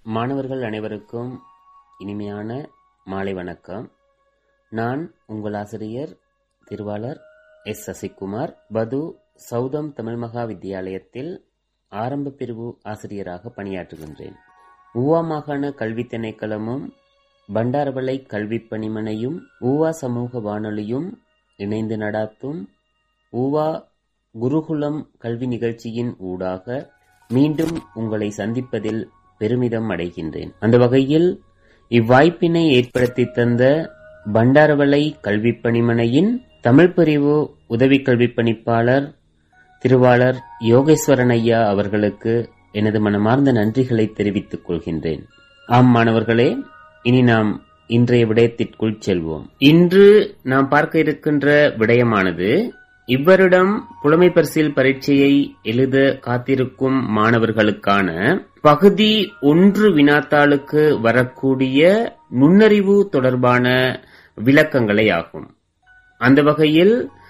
மாணவர்கள் அனைவருக்கும் இனிமையான மாலை வணக்கம் நான் உங்கள் ஆசிரியர் திருவாளர் எஸ் சசிகுமார் பது சௌதம் தமிழ் மகா வித்தியாலயத்தில் ஆரம்ப பிரிவு ஆசிரியராக பணியாற்றுகின்றேன் ஊவா மாகாண கல்வி திணைக்களமும் பண்டாரவளை கல்வி பணிமனையும் ஊவா சமூக வானொலியும் இணைந்து நடாத்தும் ஊவா குருகுலம் கல்வி நிகழ்ச்சியின் ஊடாக மீண்டும் உங்களை சந்திப்பதில் பெருமிதம் அடைகின்றேன் அந்த வகையில் இவ்வாய்ப்பினை ஏற்படுத்தி தந்த பண்டாரவளை கல்வி பணிமனையின் தமிழ் பிரிவு உதவி கல்வி பணிப்பாளர் திருவாளர் யோகேஸ்வரன் ஐயா அவர்களுக்கு எனது மனமார்ந்த நன்றிகளை தெரிவித்துக் கொள்கின்றேன் ஆம் மாணவர்களே இனி நாம் இன்றைய விடயத்திற்குள் செல்வோம் இன்று நாம் பார்க்க இருக்கின்ற விடயமானது இவ்வருடம் புலமை பரிசில் பரீட்சையை எழுத காத்திருக்கும் மாணவர்களுக்கான பகுதி ஒன்று வினாத்தாளுக்கு வரக்கூடிய நுண்ணறிவு தொடர்பான விளக்கங்களே ஆகும் அந்த வகையில்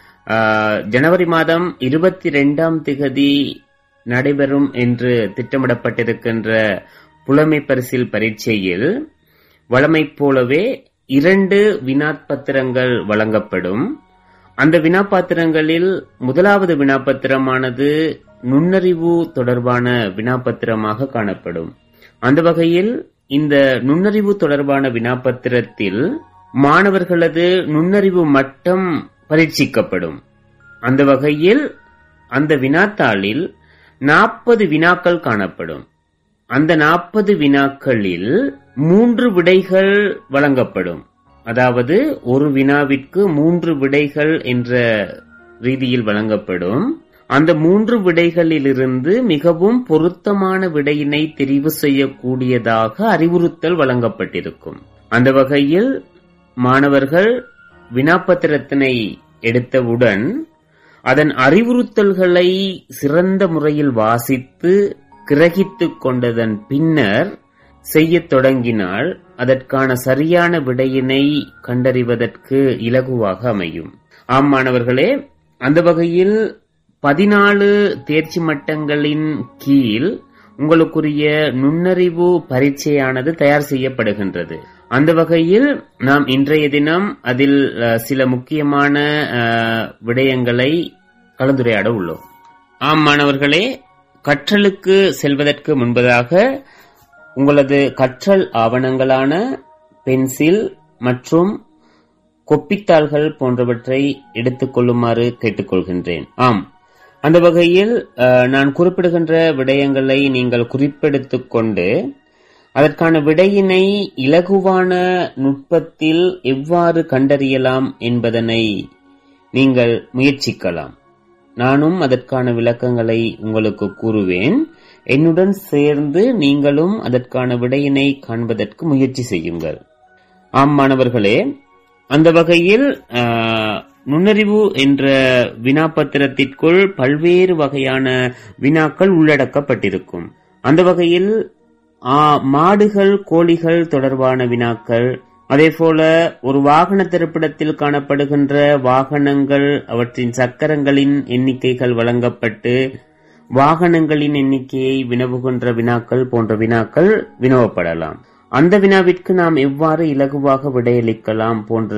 ஜனவரி மாதம் இருபத்தி ரெண்டாம் திகதி நடைபெறும் என்று திட்டமிடப்பட்டிருக்கின்ற புலமை பரிசில் பரீட்சையில் வழமை போலவே இரண்டு வினாப்பத்திரங்கள் வழங்கப்படும் அந்த வினாப்பாத்திரங்களில் முதலாவது வினாப்பத்திரமானது நுண்ணறிவு தொடர்பான வினாப்பத்திரமாக காணப்படும் அந்த வகையில் இந்த நுண்ணறிவு தொடர்பான வினாப்பத்திரத்தில் மாணவர்களது நுண்ணறிவு மட்டம் பரீட்சிக்கப்படும் அந்த வகையில் அந்த வினாத்தாளில் நாற்பது வினாக்கள் காணப்படும் அந்த நாற்பது வினாக்களில் மூன்று விடைகள் வழங்கப்படும் அதாவது ஒரு வினாவிற்கு மூன்று விடைகள் என்ற ரீதியில் வழங்கப்படும் அந்த மூன்று விடைகளிலிருந்து மிகவும் பொருத்தமான விடையினை தெரிவு செய்யக்கூடியதாக அறிவுறுத்தல் வழங்கப்பட்டிருக்கும் அந்த வகையில் மாணவர்கள் வினாப்பத்திரத்தினை எடுத்தவுடன் அதன் அறிவுறுத்தல்களை சிறந்த முறையில் வாசித்து கிரகித்துக் கொண்டதன் பின்னர் செய்யத் தொடங்கினால் அதற்கான சரியான விடையினை கண்டறிவதற்கு இலகுவாக அமையும் ஆம் மாணவர்களே அந்த வகையில் பதினாலு தேர்ச்சி மட்டங்களின் கீழ் உங்களுக்குரிய நுண்ணறிவு பரீட்சையானது தயார் செய்யப்படுகின்றது அந்த வகையில் நாம் இன்றைய தினம் அதில் சில முக்கியமான விடயங்களை கலந்துரையாட உள்ளோம் ஆம் மாணவர்களே கற்றலுக்கு செல்வதற்கு முன்பதாக உங்களது கற்றல் ஆவணங்களான பென்சில் மற்றும் கொப்பித்தாள்கள் போன்றவற்றை எடுத்துக்கொள்ளுமாறு கேட்டுக்கொள்கின்றேன் ஆம் அந்த வகையில் நான் குறிப்பிடுகின்ற விடயங்களை நீங்கள் குறிப்பெடுத்துக் கொண்டு அதற்கான விடையினை இலகுவான நுட்பத்தில் எவ்வாறு கண்டறியலாம் என்பதனை நீங்கள் முயற்சிக்கலாம் நானும் அதற்கான விளக்கங்களை உங்களுக்கு கூறுவேன் என்னுடன் சேர்ந்து நீங்களும் அதற்கான விடையினை காண்பதற்கு முயற்சி செய்யுங்கள் ஆம் மாணவர்களே அந்த வகையில் நுண்ணறிவு என்ற வினாப்பத்திரத்திற்குள் பல்வேறு வகையான வினாக்கள் உள்ளடக்கப்பட்டிருக்கும் அந்த வகையில் மாடுகள் கோழிகள் தொடர்பான வினாக்கள் அதே போல ஒரு வாகன திரைப்படத்தில் காணப்படுகின்ற வாகனங்கள் அவற்றின் சக்கரங்களின் எண்ணிக்கைகள் வழங்கப்பட்டு வாகனங்களின் எண்ணிக்கையை வினவுகின்ற வினாக்கள் போன்ற வினாக்கள் வினவப்படலாம் அந்த வினாவிற்கு நாம் எவ்வாறு இலகுவாக விடையளிக்கலாம் போன்ற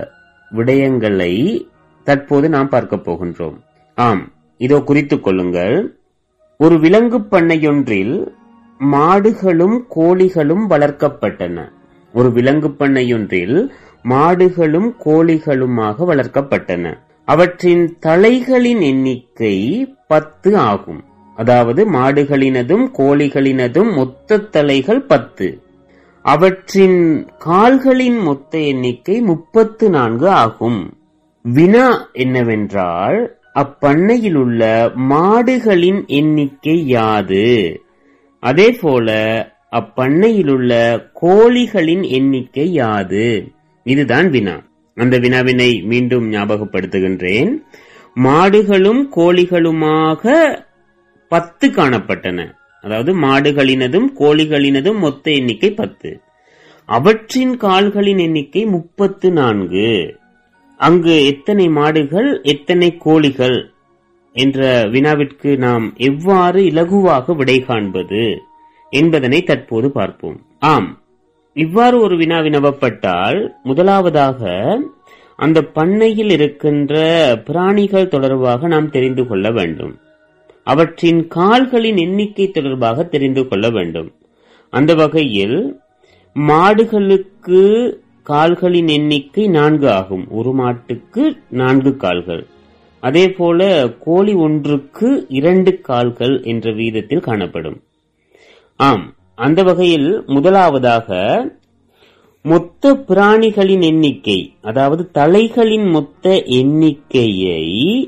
விடயங்களை தற்போது நாம் பார்க்க போகின்றோம் ஆம் இதோ குறித்துக் கொள்ளுங்கள் ஒரு விலங்கு பண்ணையொன்றில் மாடுகளும் கோழிகளும் வளர்க்கப்பட்டன ஒரு விலங்கு பண்ணையொன்றில் மாடுகளும் கோழிகளுமாக வளர்க்கப்பட்டன அவற்றின் தலைகளின் எண்ணிக்கை பத்து ஆகும் அதாவது மாடுகளினதும் கோழிகளினதும் மொத்த தலைகள் பத்து அவற்றின் கால்களின் மொத்த எண்ணிக்கை முப்பத்து நான்கு ஆகும் வினா என்னவென்றால் அப்பண்ணையில் உள்ள மாடுகளின் எண்ணிக்கை யாது அதே போல அப்பண்ணையில் உள்ள கோழிகளின் எண்ணிக்கை யாது இதுதான் வினா அந்த வினாவினை மீண்டும் ஞாபகப்படுத்துகின்றேன் மாடுகளும் கோழிகளுமாக பத்து காணப்பட்டன அதாவது மாடுகளினதும் கோழிகளினதும் மொத்த எண்ணிக்கை பத்து அவற்றின் கால்களின் எண்ணிக்கை முப்பத்து நான்கு அங்கு எத்தனை மாடுகள் எத்தனை கோழிகள் என்ற வினாவிற்கு நாம் எவ்வாறு இலகுவாக விடை காண்பது என்பதனை தற்போது பார்ப்போம் ஆம் இவ்வாறு ஒரு வினா வினவப்பட்டால் முதலாவதாக அந்த பண்ணையில் இருக்கின்ற பிராணிகள் தொடர்பாக நாம் தெரிந்து கொள்ள வேண்டும் அவற்றின் கால்களின் எண்ணிக்கை தொடர்பாக தெரிந்து கொள்ள வேண்டும் அந்த வகையில் மாடுகளுக்கு கால்களின் எண்ணிக்கை நான்கு ஆகும் ஒரு மாட்டுக்கு நான்கு கால்கள் அதே போல கோழி ஒன்றுக்கு இரண்டு கால்கள் என்ற வீதத்தில் காணப்படும் ஆம் அந்த வகையில் முதலாவதாக மொத்த பிராணிகளின் எண்ணிக்கை அதாவது தலைகளின் மொத்த எண்ணிக்கையை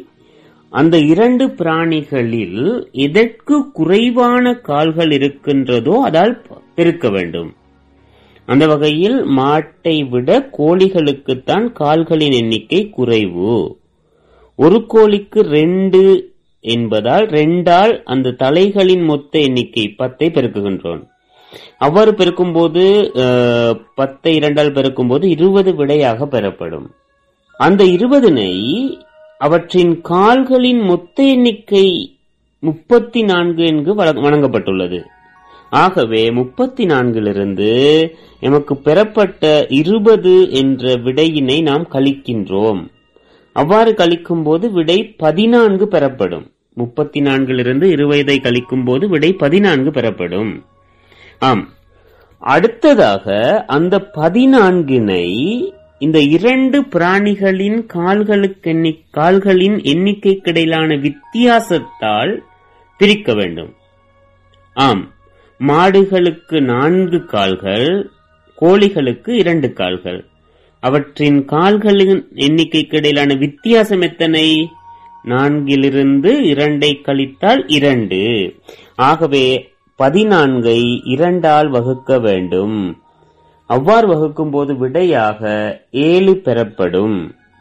அந்த இரண்டு பிராணிகளில் எதற்கு குறைவான கால்கள் இருக்கின்றதோ அதால் பெருக்க வேண்டும் அந்த வகையில் மாட்டை விட கோழிகளுக்குத்தான் கால்களின் எண்ணிக்கை குறைவு ஒரு கோழிக்கு ரெண்டு என்பதால் ரெண்டால் அந்த தலைகளின் மொத்த எண்ணிக்கை பத்தை பெருக்குகின்றோம் அவ்வாறு பெருக்கும்போது அஹ், பத்தை இரண்டால் பெருக்கும்போது இருபது விடையாக பெறப்படும் அந்த இருபதினை அவற்றின் கால்களின் மொத்த எண்ணிக்கை முப்பத்தி நான்கு என்று வழங்க- வழங்கப்பட்டுள்ளது ஆகவே முப்பத்தி நான்கிலிருந்து எமக்கு பெறப்பட்ட இருபது என்ற விடையினை நாம் கழிக்கின்றோம் அவ்வாறு கழிக்கும் போது விடை பதினான்கு பெறப்படும் முப்பத்தி நான்கிலிருந்து இருபதை கழிக்கும் போது விடை பதினான்கு பெறப்படும் ஆம் அடுத்ததாக அந்த பதினான்கினை இந்த இரண்டு பிராணிகளின் கால்களுக்கு எண்ணி கால்களின் எண்ணிக்கைக்கு இடையிலான வித்தியாசத்தால் பிரிக்க வேண்டும் ஆம் மாடுகளுக்கு நான்கு கால்கள் கோழிகளுக்கு இரண்டு கால்கள் அவற்றின் கால்களின் எண்ணிக்கைக்கு இடையிலான வித்தியாசம் எத்தனை நான்கிலிருந்து இரண்டை கழித்தால் இரண்டு ஆகவே பதினான்கை இரண்டால் வகுக்க வேண்டும் அவ்வாறு வகுக்கும் போது விடையாக ஏழு பெறப்படும்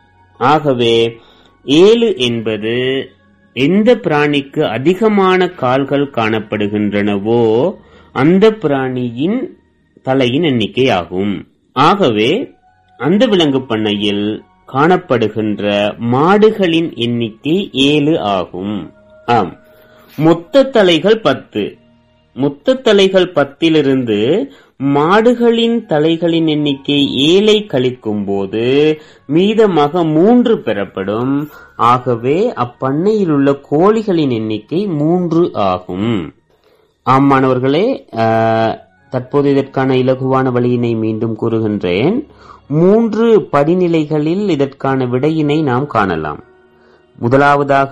ஆகவே ஏழு என்பது எந்த பிராணிக்கு அதிகமான கால்கள் காணப்படுகின்றனவோ அந்த பிராணியின் தலையின் எண்ணிக்கை ஆகும் ஆகவே அந்த விலங்கு பண்ணையில் காணப்படுகின்ற மாடுகளின் எண்ணிக்கை ஏழு ஆகும் ஆம் மொத்த தலைகள் பத்து மொத்த தலைகள் பத்திலிருந்து மாடுகளின் தலைகளின் எண்ணிக்கை ஏழை கழிக்கும் போது மீதமாக மூன்று பெறப்படும் ஆகவே அப்பண்ணையில் உள்ள கோழிகளின் எண்ணிக்கை மூன்று ஆகும் ஆம் மாணவர்களே ஆஹ், தற்போது இதற்கான இலகுவான வழியினை மீண்டும் கூறுகின்றேன் மூன்று படிநிலைகளில் இதற்கான விடையினை நாம் காணலாம் முதலாவதாக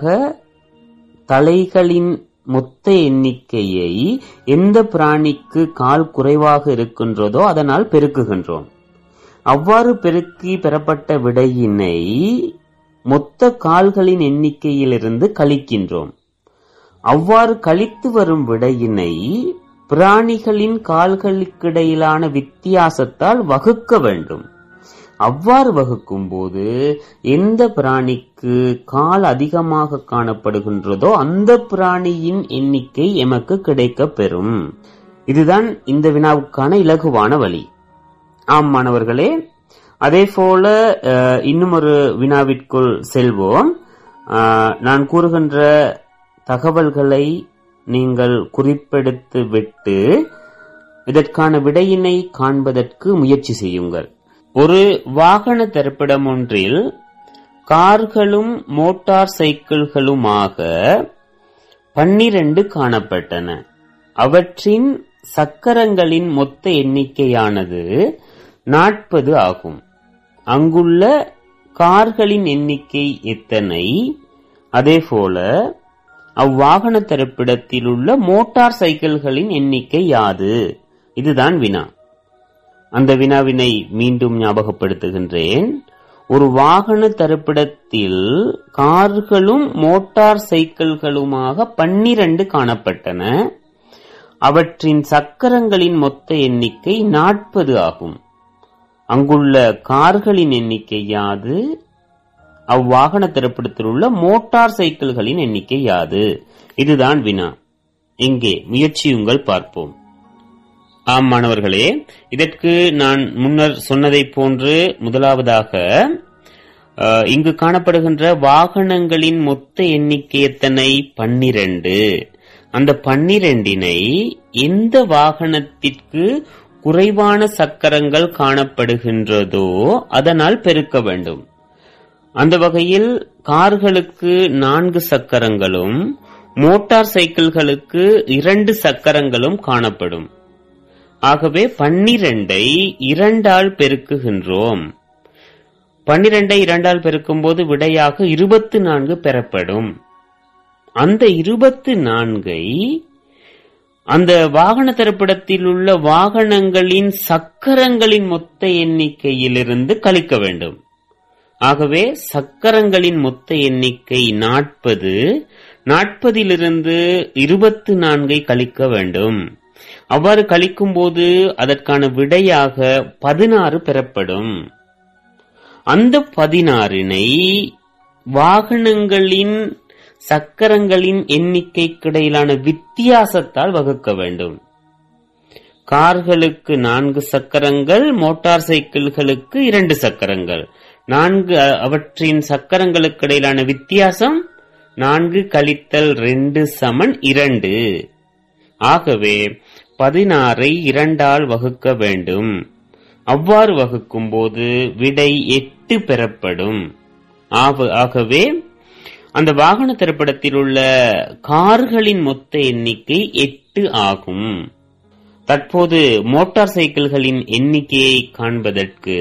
தலைகளின் மொத்த எண்ணிக்கையை எந்த பிராணிக்கு கால் குறைவாக இருக்கின்றதோ அதனால் பெருக்குகின்றோம் அவ்வாறு பெருக்கி பெறப்பட்ட விடையினை மொத்த கால்களின் எண்ணிக்கையிலிருந்து கழிக்கின்றோம் அவ்வாறு கழித்து வரும் விடையினை பிராணிகளின் கால்களுக்கிடையிலான வித்தியாசத்தால் வகுக்க வேண்டும் அவ்வாறு வகுக்கும் போது எந்த பிராணிக்கு கால் அதிகமாக காணப்படுகின்றதோ அந்த பிராணியின் எண்ணிக்கை எமக்கு கிடைக்கப் பெறும் இதுதான் இந்த வினாவுக்கான இலகுவான வழி ஆம் மாணவர்களே அதே போல அஹ், இன்னும் ஒரு வினாவிற்குள் செல்வோம் அஹ், நான் கூறுகின்ற தகவல்களை நீங்கள் குறிப்பெடுத்து விட்டு இதற்கான விடையினை காண்பதற்கு முயற்சி செய்யுங்கள் ஒரு வாகன திரைப்படம் ஒன்றில் கார்களும் மோட்டார் சைக்கிள்களுமாக பன்னிரண்டு காணப்பட்டன அவற்றின் சக்கரங்களின் மொத்த எண்ணிக்கையானது நாற்பது ஆகும் அங்குள்ள கார்களின் எண்ணிக்கை எத்தனை அதேபோல அவ்வாகன திரைப்படத்தில் உள்ள மோட்டார் சைக்கிள்களின் எண்ணிக்கை யாது இதுதான் வினா அந்த வினாவினை மீண்டும் ஞாபகப்படுத்துகின்றேன் ஒரு வாகன தரிப்பிடத்தில் கார்களும் மோட்டார் சைக்கிள்களுமாக பன்னிரண்டு காணப்பட்டன அவற்றின் சக்கரங்களின் மொத்த எண்ணிக்கை நாற்பது ஆகும் அங்குள்ள கார்களின் எண்ணிக்கை யாது அவ்வாகன திரைப்படத்தில் உள்ள மோட்டார் சைக்கிள்களின் எண்ணிக்கை யாது இதுதான் வினா இங்கே முயற்சியுங்கள் பார்ப்போம் ஆம் மாணவர்களே இதற்கு நான் முன்னர் சொன்னதைப் போன்று முதலாவதாக அஹ், இங்கு காணப்படுகின்ற வாகனங்களின் மொத்த எண்ணிக்கை எத்தனை பன்னிரண்டு அந்த பன்னிரண்டினை எந்த வாகனத்திற்கு குறைவான சக்கரங்கள் காணப்படுகின்றதோ அதனால் பெருக்க வேண்டும் அந்த வகையில் கார்களுக்கு நான்கு சக்கரங்களும் மோட்டார் சைக்கிள்களுக்கு இரண்டு சக்கரங்களும் காணப்படும் ஆகவே பன்னிரண்டை இரண்டால் பெருக்குகின்றோம் பன்னிரண்டை இரண்டால் பெருக்கும்போது விடையாக இருபத்து நான்கு பெறப்படும் அந்த இருபத்து நான்கை அந்த வாகன திறப்பிடத்தில் உள்ள வாகனங்களின் சக்கரங்களின் மொத்த எண்ணிக்கையிலிருந்து கழிக்க வேண்டும் ஆகவே சக்கரங்களின் மொத்த எண்ணிக்கை நாற்பது நாற்பதிலிருந்து இருபத்து நான்கை கழிக்க வேண்டும் அவ்வாறு கழிக்கும்போது அதற்கான விடையாக பதினாறு பெறப்படும் அந்த பதினாறினை வாகனங்களின் சக்கரங்களின் எண்ணிக்கைக்கிடையிலான வித்தியாசத்தால் வகுக்க வேண்டும் கார்களுக்கு நான்கு சக்கரங்கள் மோட்டார் சைக்கிள்களுக்கு இரண்டு சக்கரங்கள் நான்கு அ- அவற்றின் சக்கரங்களுக்கு இடையிலான வித்தியாசம் நான்கு கழித்தல் ரெண்டு சமன் இரண்டு ஆகவே பதினாறை இரண்டால் வகுக்க வேண்டும் அவ்வாறு வகுக்கும்போது விடை எட்டு பெறப்படும் ஆக- ஆகவே அந்த வாகன திரைப்படத்தில் உள்ள கார்களின் மொத்த எண்ணிக்கை எட்டு ஆகும் தற்போது மோட்டார் சைக்கிள்களின் எண்ணிக்கையை காண்பதற்கு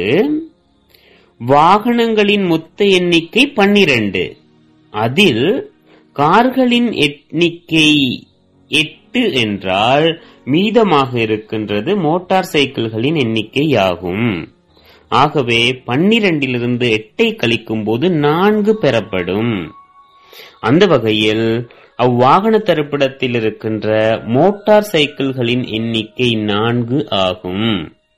வாகனங்களின் மொத்த எண்ணிக்கை பன்னிரண்டு அதில் கார்களின் எண்ணிக்கை எட்டு என்றால் மீதமாக இருக்கின்றது மோட்டார் சைக்கிள்களின் எண்ணிக்கையாகும் ஆகவே பன்னிரண்டிலிருந்து எட்டை கழிக்கும் போது நான்கு பெறப்படும் அந்த வகையில் அவ்வாகன தரிப்பிடத்தில் இருக்கின்ற மோட்டார் சைக்கிள்களின் எண்ணிக்கை நான்கு ஆகும்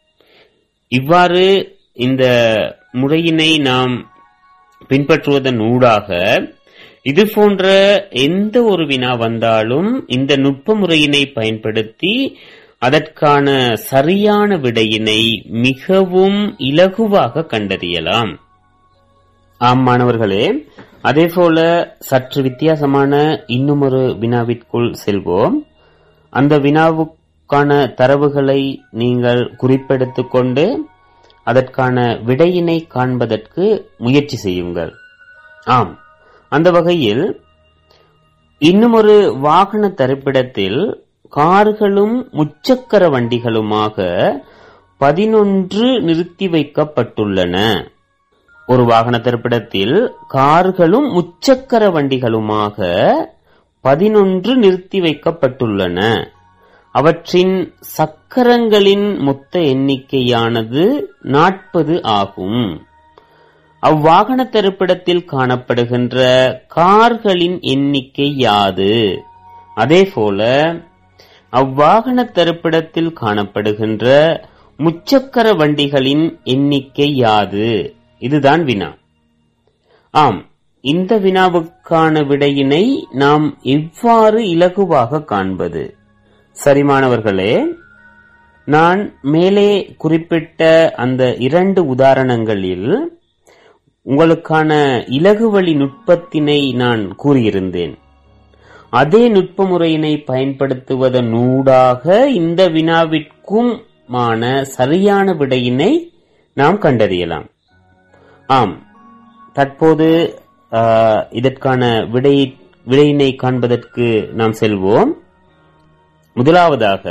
இவ்வாறு இந்த முறையினை நாம் பின்பற்றுவதன் ஊடாக இது போன்ற எந்த ஒரு வினா வந்தாலும் இந்த நுட்ப முறையினை பயன்படுத்தி அதற்கான சரியான விடையினை மிகவும் இலகுவாக கண்டறியலாம் ஆம் மாணவர்களே அதேபோல சற்று வித்தியாசமான இன்னுமொரு வினாவிற்குள் செல்வோம் அந்த வினாவுக்கான தரவுகளை நீங்கள் குறிப்பெடுத்துக் கொண்டு அதற்கான விடையினை காண்பதற்கு முயற்சி செய்யுங்கள் ஆம் அந்த வகையில் இன்னுமொரு வாகன தரிப்பிடத்தில் கார்களும் முச்சக்கர வண்டிகளுமாக பதினொன்று நிறுத்தி வைக்கப்பட்டுள்ளன ஒரு வாகன திரைப்படத்தில் கார்களும் முச்சக்கர வண்டிகளுமாக பதினொன்று நிறுத்தி வைக்கப்பட்டுள்ளன அவற்றின் சக்கரங்களின் மொத்த எண்ணிக்கையானது நாற்பது ஆகும் அவ்வாகன திரைப்படத்தில் காணப்படுகின்ற கார்களின் எண்ணிக்கை யாது அதேபோல அவ்வாகன திரைப்படத்தில் காணப்படுகின்ற முச்சக்கர வண்டிகளின் எண்ணிக்கை யாது இதுதான் வினா ஆம் இந்த வினாவுக்கான விடையினை நாம் எவ்வாறு இலகுவாக காண்பது சரி மாணவர்களே நான் மேலே குறிப்பிட்ட அந்த இரண்டு உதாரணங்களில் உங்களுக்கான இலகுவழி நுட்பத்தினை நான் கூறியிருந்தேன் அதே நுட்ப முறையினை பயன்படுத்துவதன் ஊடாக இந்த வினாவிற்குமான சரியான விடையினை நாம் கண்டறியலாம் ஆம் தற்போது ஆ, இதற்கான விடை விடையினை காண்பதற்கு நாம் செல்வோம் முதலாவதாக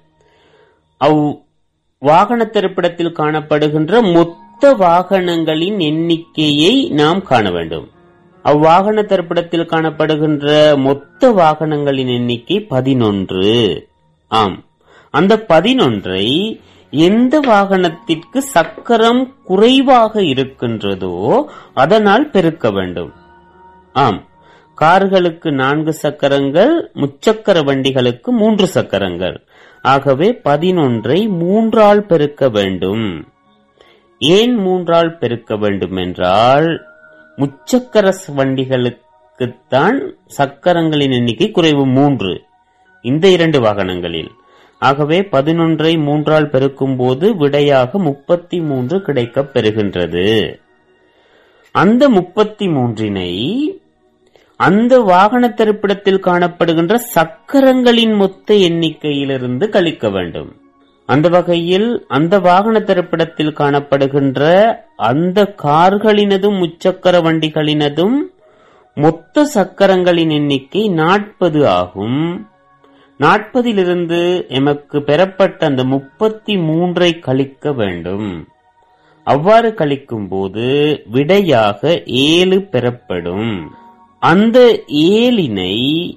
அவ் வாகன திரைப்படத்தில் காணப்படுகின்ற மொத்த வாகனங்களின் எண்ணிக்கையை நாம் காண வேண்டும் அவ்வாகன திரைப்படத்தில் காணப்படுகின்ற மொத்த வாகனங்களின் எண்ணிக்கை பதினொன்று ஆம் அந்த பதினொன்றை எந்த வாகனத்திற்கு சக்கரம் குறைவாக இருக்கின்றதோ அதனால் பெருக்க வேண்டும் ஆம் கார்களுக்கு நான்கு சக்கரங்கள் முச்சக்கர வண்டிகளுக்கு மூன்று சக்கரங்கள் ஆகவே பதினொன்றை மூன்றால் பெருக்க வேண்டும் ஏன் மூன்றால் பெருக்க வேண்டும் என்றால் முச்சக்கர ஸ் வண்டிகளுக்குத்தான் சக்கரங்களின் எண்ணிக்கை குறைவு மூன்று இந்த இரண்டு வாகனங்களில் ஆகவே பதினொன்றை மூன்றால் பெருக்கும் போது விடையாக முப்பத்தி மூன்று கிடைக்கப் பெறுகின்றது அந்த முப்பத்தி மூன்றினை அந்த வாகன திரைப்படத்தில் காணப்படுகின்ற சக்கரங்களின் மொத்த எண்ணிக்கையிலிருந்து கழிக்க வேண்டும் அந்த வகையில் அந்த வாகன திரைப்படத்தில் காணப்படுகின்ற அந்த கார்களினதும் முச்சக்கர வண்டிகளினதும் மொத்த சக்கரங்களின் எண்ணிக்கை நாற்பது ஆகும் நாற்பதிலிருந்து எமக்கு பெறப்பட்ட அந்த முப்பத்தி மூன்றை கழிக்க வேண்டும் அவ்வாறு கழிக்கும் போது விடையாக ஏழு பெறப்படும் அந்த ஏழினை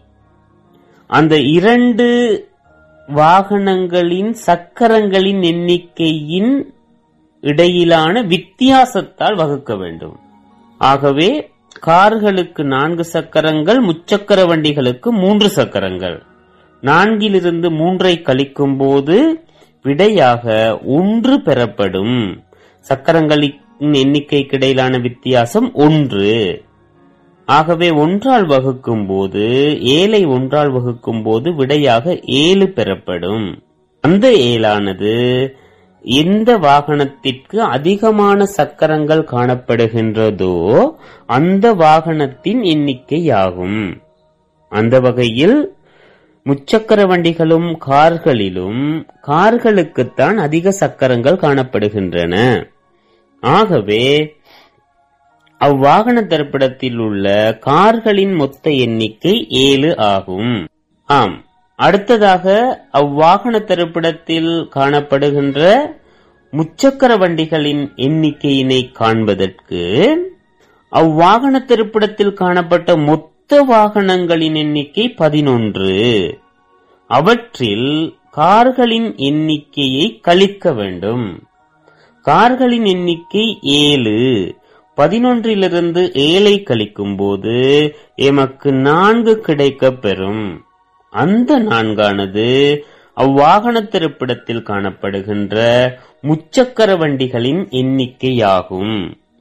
அந்த இரண்டு வாகனங்களின் சக்கரங்களின் எண்ணிக்கையின் இடையிலான வித்தியாசத்தால் வகுக்க வேண்டும் ஆகவே கார்களுக்கு நான்கு சக்கரங்கள் முச்சக்கர வண்டிகளுக்கு மூன்று சக்கரங்கள் நான்கிலிருந்து மூன்றை கழிக்கும் போது விடையாக ஒன்று பெறப்படும் சக்கரங்களின் எண்ணிக்கைக்கு இடையிலான வித்தியாசம் ஒன்று ஆகவே ஒன்றால் வகுக்கும் போது ஏழை ஒன்றால் வகுக்கும் போது விடையாக ஏழு பெறப்படும் அந்த ஏழானது எந்த வாகனத்திற்கு அதிகமான சக்கரங்கள் காணப்படுகின்றதோ அந்த வாகனத்தின் எண்ணிக்கையாகும் அந்த வகையில் முச்சக்கர வண்டிகளும் கார்களிலும் கார்களுக்குத்தான் அதிக சக்கரங்கள் காணப்படுகின்றன ஆகவே அவ்வாகன திரைப்படத்தில் உள்ள கார்களின் மொத்த எண்ணிக்கை ஏழு ஆகும் ஆம் அடுத்ததாக அவ்வாகன திரைப்படத்தில் காணப்படுகின்ற முச்சக்கர வண்டிகளின் எண்ணிக்கையினை காண்பதற்கு அவ்வாகன திரைப்படத்தில் காணப்பட்ட மொத்த வாகனங்களின் எண்ணிக்கை பதினொன்று அவற்றில் கார்களின் எண்ணிக்கையை கழிக்க வேண்டும் கார்களின் எண்ணிக்கை ஏழு பதினொன்றிலிருந்து ஏழை கழிக்கும் போது எமக்கு நான்கு கிடைக்கப் பெறும் அந்த நான்கானது அவ்வாகன திரைப்படத்தில் காணப்படுகின்ற முச்சக்கர வண்டிகளின் எண்ணிக்கையாகும்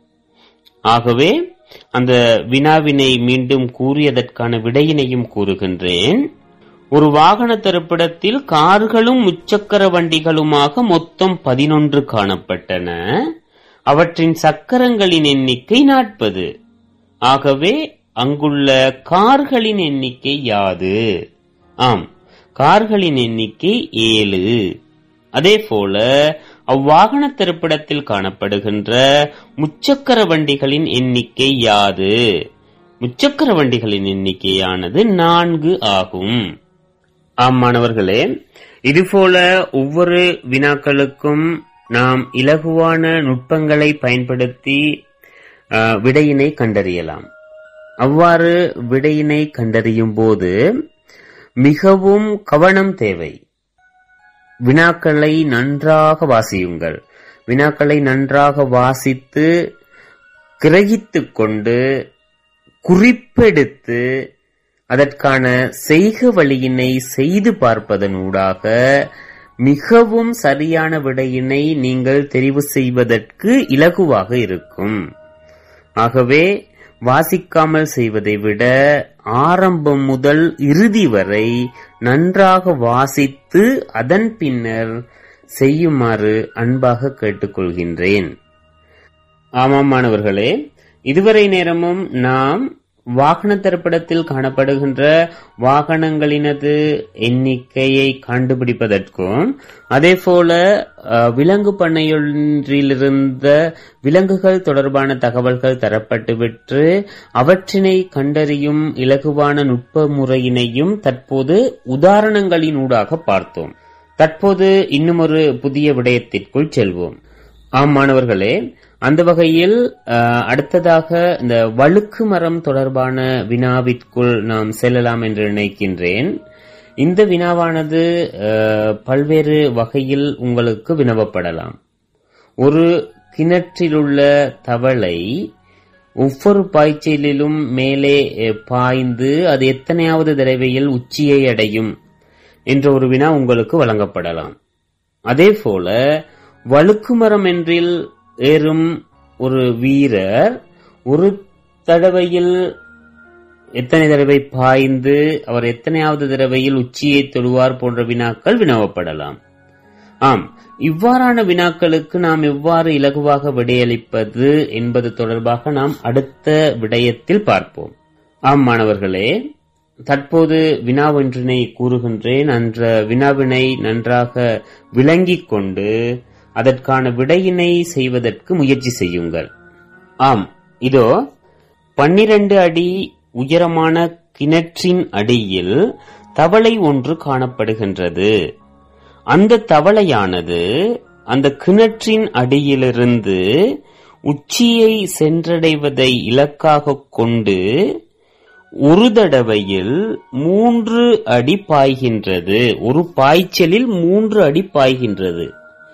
ஆகவே அந்த வினாவினை மீண்டும் கூறியதற்கான விடையினையும் கூறுகின்றேன் ஒரு வாகன திரைப்படத்தில் கார்களும் முச்சக்கர வண்டிகளுமாக மொத்தம் பதினொன்று காணப்பட்டன அவற்றின் சக்கரங்களின் எண்ணிக்கை நாற்பது ஆகவே அங்குள்ள கார்களின் எண்ணிக்கை யாது ஆம் கார்களின் எண்ணிக்கை ஏழு அதே போல அவ்வாகன திரைப்படத்தில் காணப்படுகின்ற முச்சக்கர வண்டிகளின் எண்ணிக்கை யாது முச்சக்கர வண்டிகளின் எண்ணிக்கையானது நான்கு ஆகும் ஆம் மாணவர்களே இதுபோல ஒவ்வொரு வினாக்களுக்கும் நாம் இலகுவான நுட்பங்களை பயன்படுத்தி அஹ், விடையினை கண்டறியலாம் அவ்வாறு விடையினை கண்டறியும் போது மிகவும் கவனம் தேவை வினாக்களை நன்றாக வாசியுங்கள் வினாக்களை நன்றாக வாசித்து கிரகித்துக் கொண்டு குறிப்பெடுத்து அதற்கான செய்க வழியினை செய்து பார்ப்பதனூடாக மிகவும் சரியான விடையினை நீங்கள் தெரிவு செய்வதற்கு இலகுவாக இருக்கும் ஆகவே வாசிக்காமல் செய்வதை விட ஆரம்பம் முதல் இறுதி வரை நன்றாக வாசித்து அதன் பின்னர் செய்யுமாறு அன்பாக கேட்டுக்கொள்கின்றேன் ஆமாம் மாணவர்களே இதுவரை நேரமும் நாம் வாகன திரைப்படத்தில் காணப்படுகின்ற வாகனங்களினது எண்ணிக்கையை கண்டுபிடிப்பதற்கும் அதேபோல அஹ், விலங்கு பண்ணையொன்றிலிருந்த விலங்குகள் தொடர்பான தகவல்கள் தரப்பட்டுவிட்டு அவற்றினை கண்டறியும் இலகுவான நுட்ப முறையினையும் தற்போது உதாரணங்களினூடாக பார்த்தோம் தற்போது இன்னும் ஒரு புதிய விடயத்திற்குள் செல்வோம் ஆம் மாணவர்களே அந்த வகையில் அஹ், அடுத்ததாக இந்த வழுக்கு மரம் தொடர்பான வினாவிற்குள் நாம் செல்லலாம் என்று நினைக்கின்றேன் இந்த வினாவானது அஹ், பல்வேறு வகையில் உங்களுக்கு வினவப்படலாம் ஒரு கிணற்றிலுள்ள தவளை ஒவ்வொரு பாய்ச்சலிலும் மேலே அஹ், பாய்ந்து அது எத்தனையாவது தடவையில் உச்சியை அடையும் என்ற ஒரு வினா உங்களுக்கு வழங்கப்படலாம் அதே போல வழுக்குமரம் என்றில் ஏறும் ஒரு வீரர் ஒரு தடவையில் எத்தனை தடவை பாய்ந்து அவர் எத்தனையாவது தடவையில் உச்சியை தொடுவார் போன்ற வினாக்கள் வினவப்படலாம் ஆம் இவ்வாறான வினாக்களுக்கு நாம் எவ்வாறு இலகுவாக விடையளிப்பது என்பது தொடர்பாக நாம் அடுத்த விடயத்தில் பார்ப்போம் ஆம் மாணவர்களே தற்போது வினாவொன்றினை கூறுகின்றேன் அந்த வினாவினை நன்றாக விளங்கிக் கொண்டு அதற்கான விடையினை செய்வதற்கு முயற்சி செய்யுங்கள் ஆம் இதோ பன்னிரண்டு அடி உயரமான கிணற்றின் அடியில் தவளை ஒன்று காணப்படுகின்றது அந்த தவளையானது அந்த கிணற்றின் அடியிலிருந்து உச்சியை சென்றடைவதை இலக்காக கொண்டு ஒரு தடவையில் மூன்று அடி பாய்கின்றது ஒரு பாய்ச்சலில் மூன்று அடி பாய்கின்றது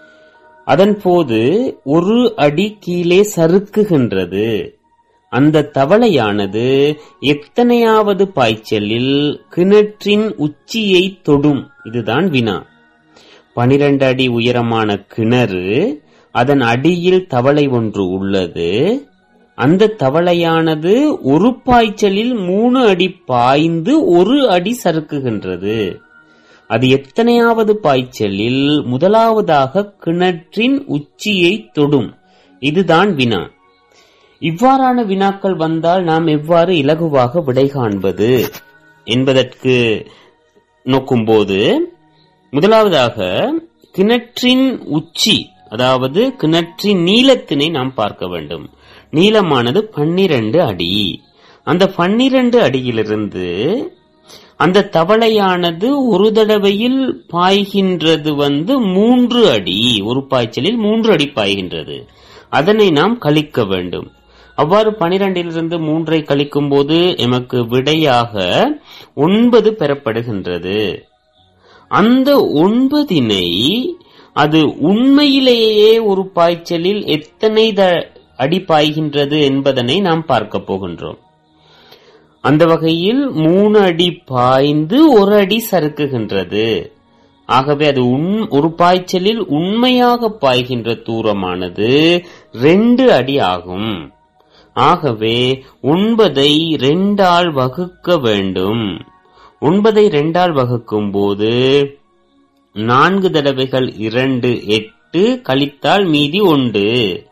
அதன் போது ஒரு அடி கீழே சறுக்குகின்றது அந்த தவளையானது எத்தனையாவது பாய்ச்சலில் கிணற்றின் உச்சியை தொடும் இதுதான் வினா பனிரெண்டு அடி உயரமான கிணறு அதன் அடியில் தவளை ஒன்று உள்ளது அந்த தவளையானது ஒரு பாய்ச்சலில் மூணு அடி பாய்ந்து ஒரு அடி சறுக்குகின்றது அது எத்தனையாவது பாய்ச்சலில் முதலாவதாக கிணற்றின் உச்சியை தொடும் இதுதான் வினா இவ்வாறான வினாக்கள் வந்தால் நாம் எவ்வாறு இலகுவாக விடை காண்பது என்பதற்கு நோக்கும்போது முதலாவதாக கிணற்றின் உச்சி அதாவது கிணற்றின் நீளத்தினை நாம் பார்க்க வேண்டும் நீளமானது பன்னிரண்டு அடி அந்த பன்னிரண்டு அடியிலிருந்து அந்த தவளையானது ஒரு தடவையில் பாய்கின்றது வந்து மூன்று அடி ஒரு பாய்ச்சலில் மூன்று அடி பாய்கின்றது அதனை நாம் கழிக்க வேண்டும் அவ்வாறு பனிரெண்டிலிருந்து மூன்றை கழிக்கும் போது எமக்கு விடையாக ஒன்பது பெறப்படுகின்றது அந்த ஒன்பதினை அது உண்மையிலேயே ஒரு பாய்ச்சலில் எத்தனை அடி பாய்கின்றது என்பதனை நாம் பார்க்க போகின்றோம் அந்த வகையில் மூணு அடி பாய்ந்து ஒரு அடி சறுக்குகின்றது ஆகவே அது உன் ஒரு பாய்ச்சலில் உண்மையாக பாய்கின்ற தூரமானது ரெண்டு அடி ஆகும் ஆகவே ஒன்பதை ரெண்டால் வகுக்க வேண்டும் ஒன்பதை ரெண்டால் வகுக்கும் போது நான்கு தடவைகள் இரண்டு எட்டு கழித்தால் மீதி ஒன்று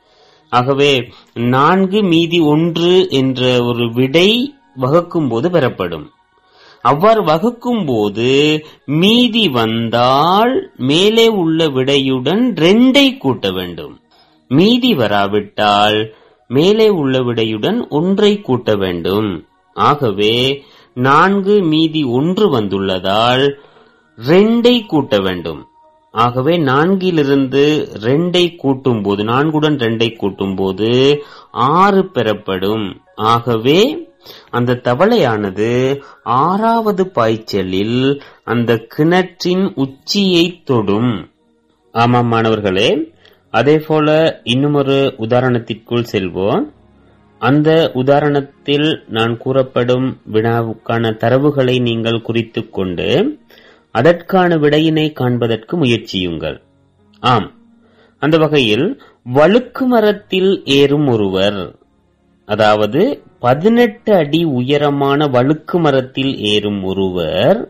ஆகவே நான்கு மீதி ஒன்று என்ற ஒரு விடை வகுக்கும் போது பெறப்படும் அவ்வாறு வகுக்கும் போது மீதி வந்தால் மேலே உள்ள விடையுடன் ரெண்டை கூட்ட வேண்டும் மீதி வராவிட்டால் மேலே உள்ள விடையுடன் ஒன்றை கூட்ட வேண்டும் ஆகவே நான்கு மீதி ஒன்று வந்துள்ளதால் ரெண்டை கூட்ட வேண்டும் ஆகவே நான்கிலிருந்து ரெண்டை கூட்டும் போது நான்குடன் ரெண்டை கூட்டும் போது ஆறு பெறப்படும் ஆகவே அந்த தவளையானது ஆறாவது பாய்ச்சலில் அந்த கிணற்றின் உச்சியை தொடும் ஆமாம் மாணவர்களே அதே போல இன்னுமொரு உதாரணத்திற்குள் செல்வோம் அந்த உதாரணத்தில் நான் கூறப்படும் வினாவுக்கான தரவுகளை நீங்கள் குறித்துக் கொண்டு அதற்கான விடையினை காண்பதற்கு முயற்சியுங்கள் ஆம் அந்த வகையில் வழுக்கு மரத்தில் ஏறும் ஒருவர் அதாவது பதினெட்டு அடி உயரமான வழுக்கு மரத்தில் ஏறும் ஒருவர்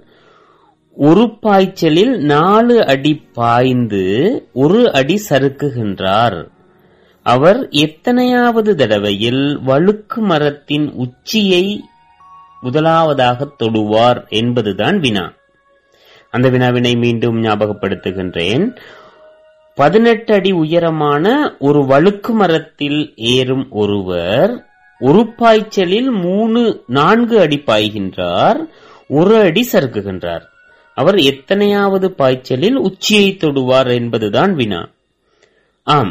ஒரு பாய்ச்சலில் நாலு அடி பாய்ந்து ஒரு அடி சறுக்குகின்றார் அவர் எத்தனையாவது தடவையில் வழுக்கு மரத்தின் உச்சியை முதலாவதாக தொடுவார் என்பதுதான் வினா அந்த வினாவினை மீண்டும் ஞாபகப்படுத்துகின்றேன் பதினெட்டு அடி உயரமான ஒரு வழுக்கு மரத்தில் ஏறும் ஒருவர் ஒரு பாய்ச்சலில் மூணு நான்கு அடி பாய்கின்றார் ஒரு அடி சறுக்குகின்றார் அவர் எத்தனையாவது பாய்ச்சலில் உச்சியை தொடுவார் என்பதுதான் வினா ஆம்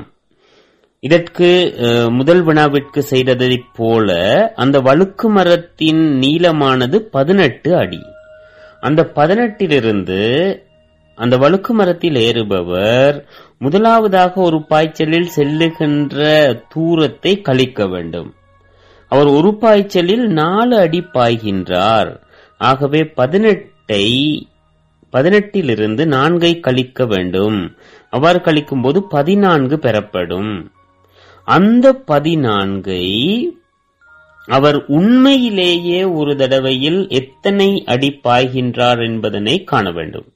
இதற்கு முதல் வினாவிற்கு செய்ததைப் போல அந்த வழுக்கு மரத்தின் நீளமானது பதினெட்டு அடி அந்த பதினெட்டிலிருந்து அந்த வழுக்கு மரத்தில் ஏறுபவர் முதலாவதாக ஒரு பாய்ச்சலில் செல்லுகின்ற தூரத்தை கழிக்க வேண்டும் அவர் ஒரு பாய்ச்சலில் நாலு அடி பாய்கின்றார் ஆகவே பதினெட்டை பதினெட்டிலிருந்து நான்கை கழிக்க வேண்டும் அவ்வாறு கழிக்கும் போது பதினான்கு பெறப்படும் அந்த பதினான்கை அவர் உண்மையிலேயே ஒரு தடவையில் எத்தனை அடி பாய்கின்றார் என்பதனை காண வேண்டும்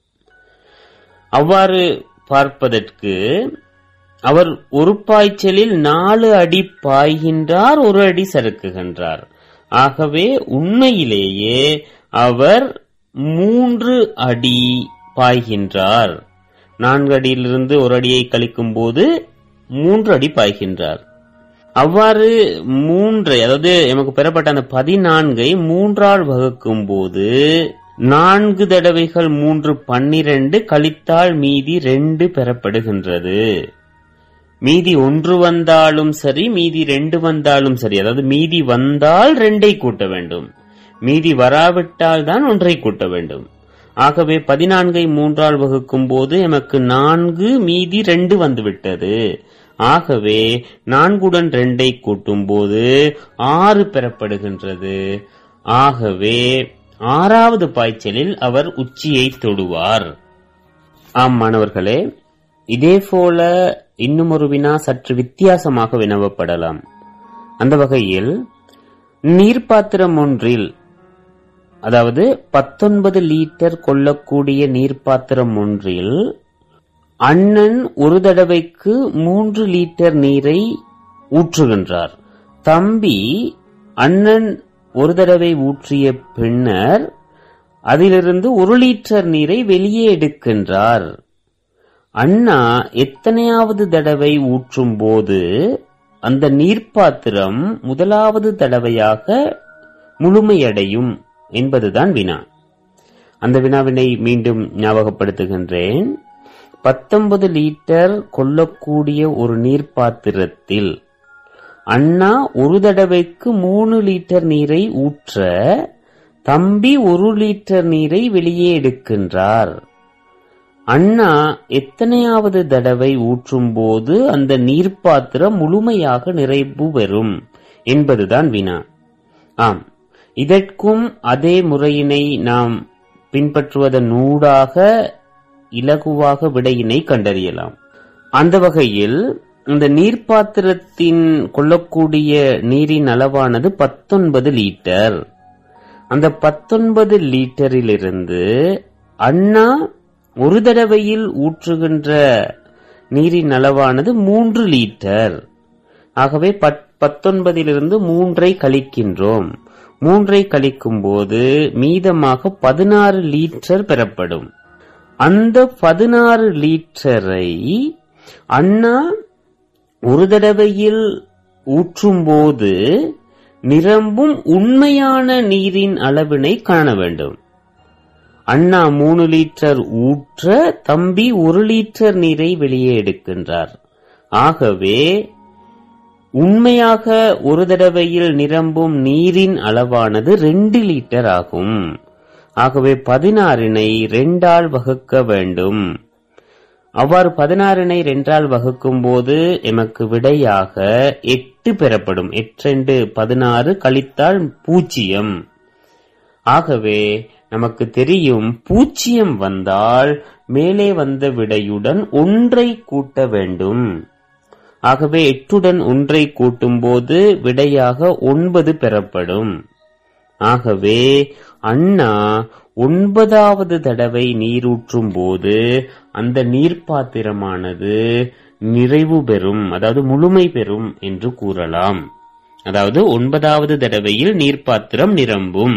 அவ்வாறு பார்ப்பதற்கு அவர் ஒரு பாய்ச்சலில் நாலு அடி பாய்கின்றார் ஒரு அடி சறுக்குகின்றார் ஆகவே உண்மையிலேயே அவர் மூன்று அடி பாய்கின்றார் நான்கு அடியிலிருந்து ஒரு அடியை கழிக்கும் போது மூன்று அடி பாய்கின்றார் அவ்வாறு மூன்றை அதாவது எமக்கு பெறப்பட்ட அந்த பதினான்கை மூன்றால் வகுக்கும் போது நான்கு தடவைகள் மூன்று பன்னிரண்டு கழித்தால் மீதி ரெண்டு பெறப்படுகின்றது மீதி ஒன்று வந்தாலும் சரி மீதி ரெண்டு வந்தாலும் சரி அதாவது மீதி வந்தால் ரெண்டை கூட்ட வேண்டும் மீதி வராவிட்டால் தான் ஒன்றை கூட்ட வேண்டும் ஆகவே பதினான்கை மூன்றால் வகுக்கும் போது எமக்கு நான்கு மீதி ரெண்டு வந்துவிட்டது ஆகவே நான்குடன் ரெண்டை கூட்டும் போது ஆறு பெறப்படுகின்றது ஆகவே ஆறாவது பாய்ச்சலில் அவர் உச்சியை தொடுவார் ஆம் மாணவர்களே இதேபோல இன்னும் ஒரு வினா சற்று வித்தியாசமாக வினவப்படலாம் அந்த வகையில் நீர்ப்பாத்திரம் ஒன்றில் அதாவது பத்தொன்பது லிட்டர் கொள்ளக்கூடிய நீர்ப்பாத்திரம் ஒன்றில் அண்ணன் ஒரு தடவைக்கு மூன்று லிட்டர் நீரை ஊற்றுகின்றார் தம்பி அண்ணன் ஒரு தடவை ஊற்றிய பின்னர் அதிலிருந்து ஒரு லிட்டர் நீரை வெளியே எடுக்கின்றார் அண்ணா எத்தனையாவது தடவை ஊற்றும் போது அந்த நீர்ப்பாத்திரம் முதலாவது தடவையாக முழுமையடையும் என்பதுதான் வினா அந்த வினாவினை மீண்டும் ஞாபகப்படுத்துகின்றேன் பத்தொன்பது லிட்டர் கொள்ளக்கூடிய ஒரு நீர்ப்பாத்திரத்தில் அண்ணா ஒரு தடவைக்கு மூணு லிட்டர் நீரை ஊற்ற தம்பி ஒரு லிட்டர் நீரை வெளியே எடுக்கின்றார் அண்ணா எத்தனையாவது தடவை ஊற்றும் போது அந்த நீர்ப்பாத்திரம் முழுமையாக நிறைவு பெறும் என்பதுதான் வினா ஆம் இதற்கும் அதே முறையினை நாம் பின்பற்றுவதன் ஊடாக இலகுவாக விடையினை கண்டறியலாம் அந்த வகையில் இந்த நீர்ப்பாத்திரத்தின் கொள்ளக்கூடிய நீரின் அளவானது பத்தொன்பது லிட்டர் அந்த பத்தொன்பது லிட்டரிலிருந்து அண்ணா ஒரு தடவையில் ஊற்றுகின்ற நீரின் அளவானது மூன்று லிட்டர் ஆகவே பத்தொன்பதிலிருந்து மூன்றை கழிக்கின்றோம் மூன்றை கழிக்கும் போது மீதமாக பதினாறு லிட்டர் பெறப்படும் அந்த பதினாறு லிட்டரை அண்ணா ஒரு தடவையில் ஊற்றும் போது நிரம்பும் உண்மையான நீரின் அளவினை காண வேண்டும் அண்ணா மூணு லிட்டர் ஊற்ற தம்பி ஒரு லிட்டர் நீரை வெளியே எடுக்கின்றார் ஆகவே உண்மையாக ஒரு தடவையில் நிரம்பும் நீரின் அளவானது ரெண்டு லிட்டர் ஆகும் ஆகவே பதினாறினை ரெண்டால் வகுக்க வேண்டும் அவ்வாறு பதினாறினை ரெண்டால் வகுக்கும் போது எமக்கு விடையாக எட்டு பெறப்படும் எட்டெண்டு பதினாறு கழித்தால் பூஜ்ஜியம் ஆகவே நமக்கு தெரியும் பூஜ்ஜியம் வந்தால் மேலே வந்த விடையுடன் ஒன்றை கூட்ட வேண்டும் ஆகவே எட்டுடன் ஒன்றை கூட்டும்போது விடையாக ஒன்பது பெறப்படும் ஆகவே அண்ணா ஒன்பதாவது தடவை நீரூற்றும் போது அந்த நீர்ப்பாத்திரமானது நிறைவு பெறும் அதாவது முழுமை பெறும் என்று கூறலாம் அதாவது ஒன்பதாவது தடவையில் நீர்ப்பாத்திரம் நிரம்பும்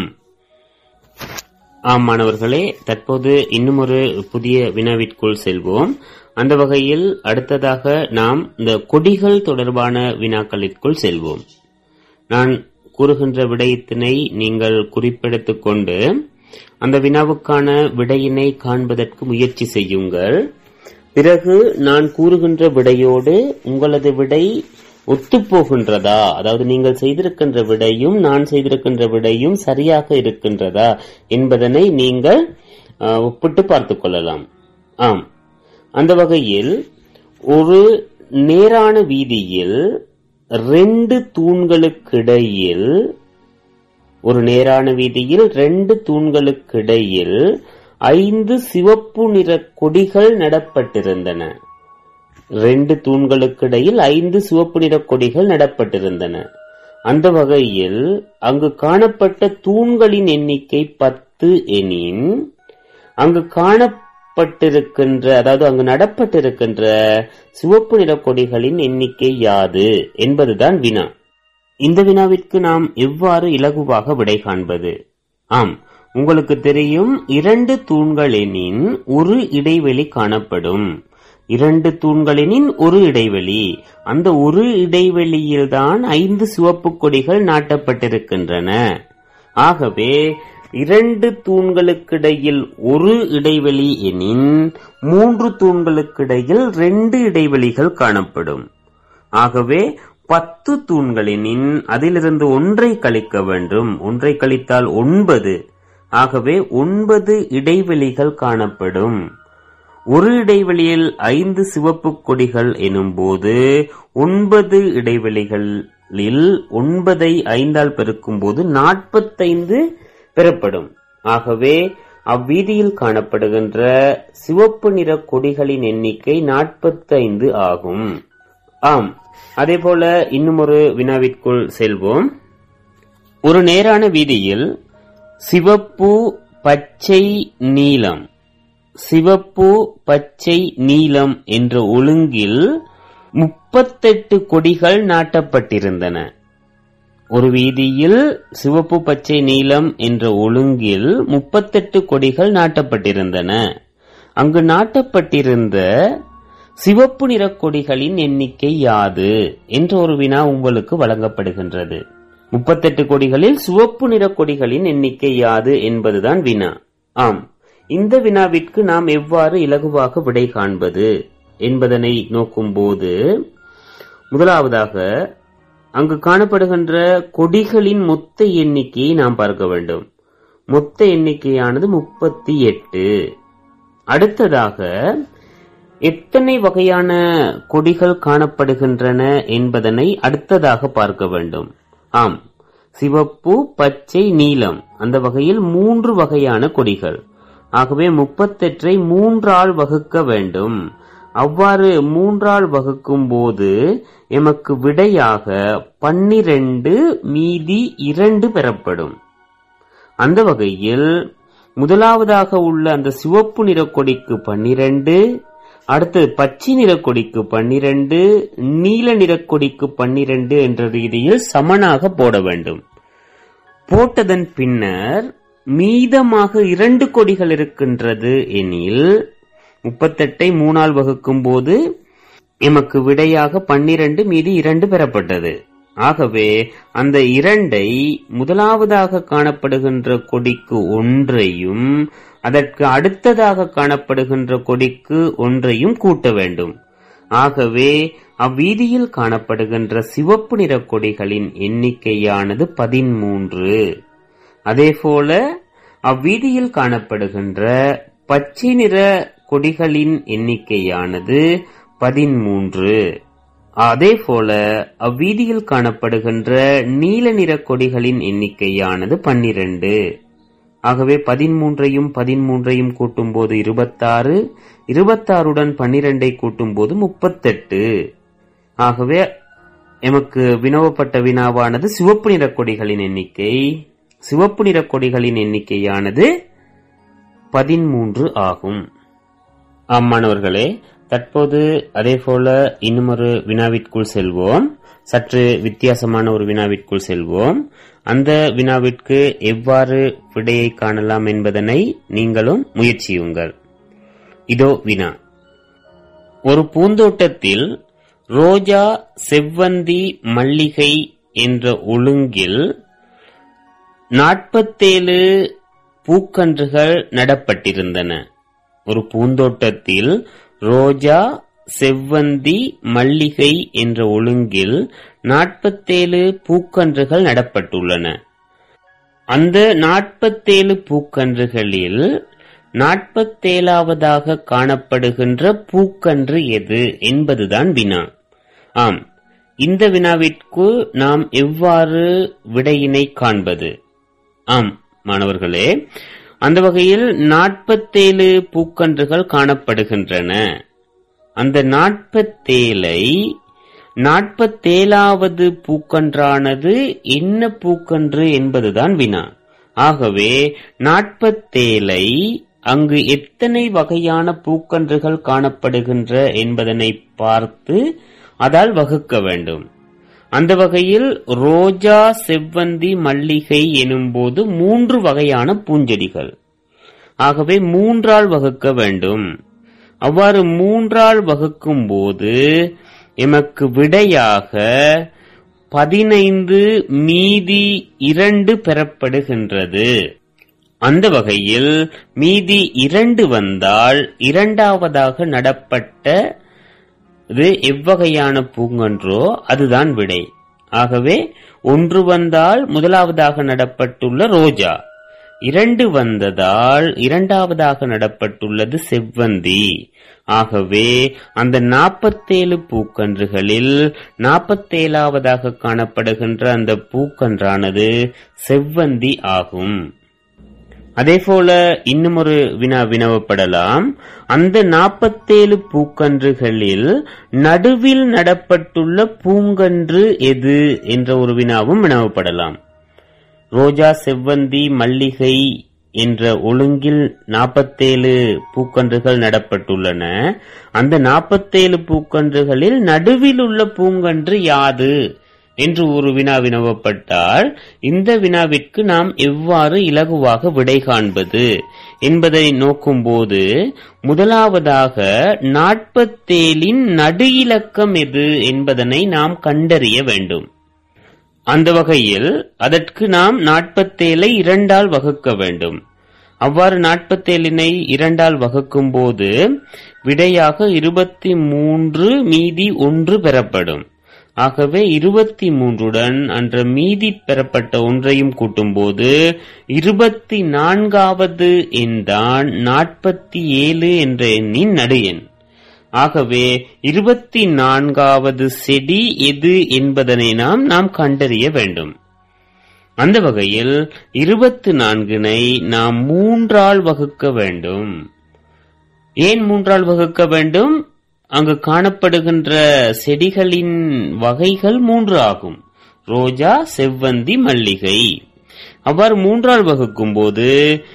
ஆம் மாணவர்களே தற்போது இன்னும் ஒரு புதிய வினாவிற்குள் செல்வோம் அந்த வகையில் அடுத்ததாக நாம் இந்த கொடிகள் தொடர்பான வினாக்களிற்குள் செல்வோம் நான் கூறுகின்ற விடயத்தினை நீங்கள் குறிப்பெடுத்துக் கொண்டு அந்த வினாவுக்கான விடையினை காண்பதற்கு முயற்சி செய்யுங்கள் பிறகு நான் கூறுகின்ற விடையோடு உங்களது விடை ஒத்துப்போகின்றதா அதாவது நீங்கள் செய்திருக்கின்ற விடையும் நான் செய்திருக்கின்ற விடையும் சரியாக இருக்கின்றதா என்பதனை நீங்கள் அஹ், ஒப்பிட்டு பார்த்துக் கொள்ளலாம் ஆம் அந்த வகையில் ஒரு நேரான வீதியில் ரெண்டு தூண்களுக்கிடையில் ஒரு நேரான வீதியில் ரெண்டு தூண்களுக்கிடையில் ஐந்து சிவப்பு நிற கொடிகள் நடப்பட்டிருந்தன ரெண்டு தூண்களுக்கிடையில் ஐந்து சிவப்பு நிற கொடிகள் நடப்பட்டிருந்தன அந்த வகையில் அங்கு காணப்பட்ட தூண்களின் எண்ணிக்கை பத்து எனின் அங்கு காணப்பட்டிருக்கின்ற அதாவது அங்கு நடப்பட்டிருக்கின்ற சிவப்பு நிற கொடிகளின் எண்ணிக்கை யாது என்பதுதான் வினா இந்த வினாவிற்கு நாம் எவ்வாறு இலகுவாக விடை காண்பது ஆம் உங்களுக்கு தெரியும் இரண்டு தூண்களெனின் ஒரு இடைவெளி காணப்படும் இரண்டு தூண்களெனின் ஒரு இடைவெளி அந்த ஒரு இடைவெளியில்தான் ஐந்து சிவப்பு கொடிகள் நாட்டப்பட்டிருக்கின்றன ஆகவே இரண்டு தூண்களுக்கிடையில் ஒரு இடைவெளி எனின் மூன்று தூண்களுக்கிடையில் ரெண்டு இடைவெளிகள் காணப்படும் ஆகவே பத்து தூண்களெனின் அதிலிருந்து ஒன்றை கழிக்க வேண்டும் ஒன்றை கழித்தால் ஒன்பது ஆகவே ஒன்பது இடைவெளிகள் காணப்படும் ஒரு இடைவெளியில் ஐந்து சிவப்பு கொடிகள் எனும்போது ஒன்பது இடைவெளிகளில் ஒன்பதை ஐந்தால் பெருக்கும்போது நாற்பத்தைந்து பெறப்படும் ஆகவே அவ்வீதியில் காணப்படுகின்ற சிவப்பு நிற கொடிகளின் எண்ணிக்கை நாற்பத்தைந்து ஆகும் ஆம் அதேபோல இன்னும் ஒரு வினாவிற்குள் செல்வோம் ஒரு நேரான வீதியில் சிவப்பு பச்சை நீலம் சிவப்பு பச்சை நீலம் என்ற ஒழுங்கில் முப்பத்தெட்டு கொடிகள் நாட்டப்பட்டிருந்தன ஒரு வீதியில் சிவப்பு பச்சை நீலம் என்ற ஒழுங்கில் முப்பத்தெட்டு கொடிகள் நாட்டப்பட்டிருந்தன அங்கு நாட்டப்பட்டிருந்த சிவப்பு நிற கொடிகளின் எண்ணிக்கை யாது என்ற ஒரு வினா உங்களுக்கு வழங்கப்படுகின்றது முப்பத்தெட்டு கொடிகளில் சிவப்பு நிற கொடிகளின் எண்ணிக்கை யாது என்பதுதான் வினா ஆம் இந்த வினாவிற்கு நாம் எவ்வாறு இலகுவாக விடை காண்பது என்பதனை நோக்கும்போது முதலாவதாக அங்கு காணப்படுகின்ற கொடிகளின் மொத்த எண்ணிக்கையை நாம் பார்க்க வேண்டும் மொத்த எண்ணிக்கையானது முப்பத்தி எட்டு அடுத்ததாக எத்தனை வகையான கொடிகள் காணப்படுகின்றன என்பதனை அடுத்ததாக பார்க்க வேண்டும் ஆம் சிவப்பு பச்சை நீலம் அந்த வகையில் மூன்று வகையான கொடிகள் ஆகவே முப்பத்தெட்டை மூன்றால் வகுக்க வேண்டும் அவ்வாறு மூன்றால் வகுக்கும் போது எமக்கு விடையாக பன்னிரண்டு மீதி இரண்டு பெறப்படும் அந்த வகையில் முதலாவதாக உள்ள அந்த சிவப்பு நிற கொடிக்கு பன்னிரண்டு அடுத்தது பச்சை நிற கொடிக்கு பன்னிரண்டு நீல நிற கொடிக்கு பன்னிரண்டு என்ற ரீதியில் சமனாக போட வேண்டும் போட்டதன் பின்னர் மீதமாக இரண்டு கொடிகள் இருக்கின்றது எனில் முப்பத்தெட்டை மூணால் வகுக்கும் போது எமக்கு விடையாக பன்னிரண்டு மீதி இரண்டு பெறப்பட்டது ஆகவே அந்த இரண்டை முதலாவதாக காணப்படுகின்ற கொடிக்கு ஒன்றையும் அதற்கு அடுத்ததாக காணப்படுகின்ற கொடிக்கு ஒன்றையும் கூட்ட வேண்டும் ஆகவே அவ்வீதியில் காணப்படுகின்ற சிவப்பு நிற கொடிகளின் எண்ணிக்கையானது பதிமூன்று அதேபோல அவ்வீதியில் காணப்படுகின்ற பச்சை நிற கொடிகளின் எண்ணிக்கையானது பதிமூன்று அதேபோல அவ்வீதியில் காணப்படுகின்ற நீல நிற கொடிகளின் எண்ணிக்கையானது பன்னிரண்டு ஆகவே பதிமூன்றையும் பதிமூன்றையும் கூட்டும்போது இருபத்தாறு இருபத்தாறுடன் பன்னிரண்டை கூட்டும்போது முப்பத்தெட்டு ஆகவே எமக்கு வினவப்பட்ட வினாவானது சிவப்பு நிற கொடிகளின் எண்ணிக்கை சிவப்பு நிற கொடிகளின் எண்ணிக்கையானது பதிமூன்று ஆகும் ஆமாணவர்களே தற்போது அதேபோல இன்னுமொரு வினாவிற்குள் செல்வோம் சற்று வித்தியாசமான ஒரு வினாவிற்குள் செல்வோம் அந்த வினாவிற்கு எவ்வாறு விடையை காணலாம் என்பதனை நீங்களும் முயற்சியுங்கள் இதோ வினா ஒரு பூந்தோட்டத்தில் ரோஜா செவ்வந்தி மல்லிகை என்ற ஒழுங்கில் நாற்பத்தேழு பூக்கன்றுகள் நடப்பட்டிருந்தன ஒரு பூந்தோட்டத்தில் ரோஜா செவ்வந்தி மல்லிகை என்ற ஒழுங்கில் நாற்பத்தேழு பூக்கன்றுகள் நடப்பட்டுள்ளன அந்த நாற்பத்தேழு பூக்கன்றுகளில் நாற்பத்தேழாவதாக காணப்படுகின்ற பூக்கன்று எது என்பதுதான் வினா ஆம் இந்த வினாவிற்கு நாம் எவ்வாறு விடையினை காண்பது ஆம் மாணவர்களே அந்த வகையில் நாற்பத்தேழு பூக்கன்றுகள் காணப்படுகின்றன அந்த நாற்பத்தேழை நாற்பத்தேழாவது பூக்கன்றானது என்ன பூக்கன்று என்பதுதான் வினா ஆகவே நாற்பத்தேழை அங்கு எத்தனை வகையான பூக்கன்றுகள் காணப்படுகின்ற என்பதனை பார்த்து அதால் வகுக்க வேண்டும் அந்த வகையில் ரோஜா செவ்வந்தி மல்லிகை எனும்போது மூன்று வகையான பூஞ்செடிகள் ஆகவே மூன்றால் வகுக்க வேண்டும் அவ்வாறு மூன்றால் வகுக்கும் போது எமக்கு விடையாக பதினைந்து மீதி இரண்டு பெறப்படுகின்றது அந்த வகையில் மீதி இரண்டு வந்தால் இரண்டாவதாக நடப்பட்ட இது எவ்வகையான பூங்கன்றோ அதுதான் விடை ஆகவே ஒன்று வந்தால் முதலாவதாக நடப்பட்டுள்ள ரோஜா இரண்டு வந்ததால் இரண்டாவதாக நடப்பட்டுள்ளது செவ்வந்தி ஆகவே அந்த நாற்பத்தேழு பூக்கன்றுகளில் நாற்பத்தேழாவதாக காணப்படுகின்ற அந்த பூக்கன்றானது செவ்வந்தி ஆகும் அதேபோல இன்னும் ஒரு வினா வினவப்படலாம் அந்த நாற்பத்தேழு பூக்கன்றுகளில் நடுவில் நடப்பட்டுள்ள பூங்கன்று எது என்ற ஒரு வினாவும் வினவப்படலாம் ரோஜா செவ்வந்தி மல்லிகை என்ற ஒழுங்கில் நாற்பத்தேழு பூக்கன்றுகள் நடப்பட்டுள்ளன அந்த நாற்பத்தேழு பூக்கன்றுகளில் நடுவில் உள்ள பூங்கன்று யாது என்று ஒரு வினா வினவப்பட்டால் இந்த வினாவிற்கு நாம் எவ்வாறு இலகுவாக விடை காண்பது என்பதை நோக்கும்போது முதலாவதாக நாற்பத்தேழின் நடு இலக்கம் எது என்பதனை நாம் கண்டறிய வேண்டும் அந்த வகையில் அதற்கு நாம் நாற்பத்தேழை இரண்டால் வகுக்க வேண்டும் அவ்வாறு நாற்பத்தேழினை இரண்டால் வகுக்கும் போது விடையாக இருபத்தி மூன்று மீதி ஒன்று பெறப்படும் ஆகவே இருபத்தி மூன்றுடன் அன்ற மீதி பெறப்பட்ட ஒன்றையும் கூட்டும்போது இருபத்தி நான்காவது எண்தான் நாற்பத்தி ஏழு என்ற எண்ணின் நடு எண் ஆகவே இருபத்தி நான்காவது செடி எது என்பதனை நாம் நாம் கண்டறிய வேண்டும் அந்த வகையில் இருபத்தி நான்கினை நாம் மூன்றால் வகுக்க வேண்டும் ஏன் மூன்றால் வகுக்க வேண்டும் அங்கு காணப்படுகின்ற செடிகளின் வகைகள் மூன்று ஆகும் ரோஜா செவ்வந்தி மல்லிகை அவ்வாறு மூன்றால் வகுக்கும் போது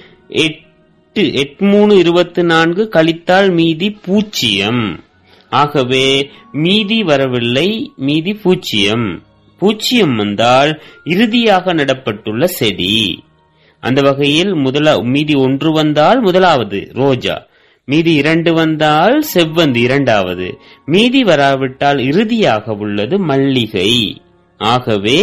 எட்டு எட்டு மூணு இருபத்தி நான்கு கழித்தால் மீதி பூச்சியம் ஆகவே மீதி வரவில்லை மீதி பூச்சியம் பூச்சியம் வந்தால் இறுதியாக நடப்பட்டுள்ள செடி அந்த வகையில் முதலா மீதி ஒன்று வந்தால் முதலாவது ரோஜா மீதி இரண்டு வந்தால் செவ்வந்தி இரண்டாவது மீதி வராவிட்டால் இறுதியாக உள்ளது மல்லிகை ஆகவே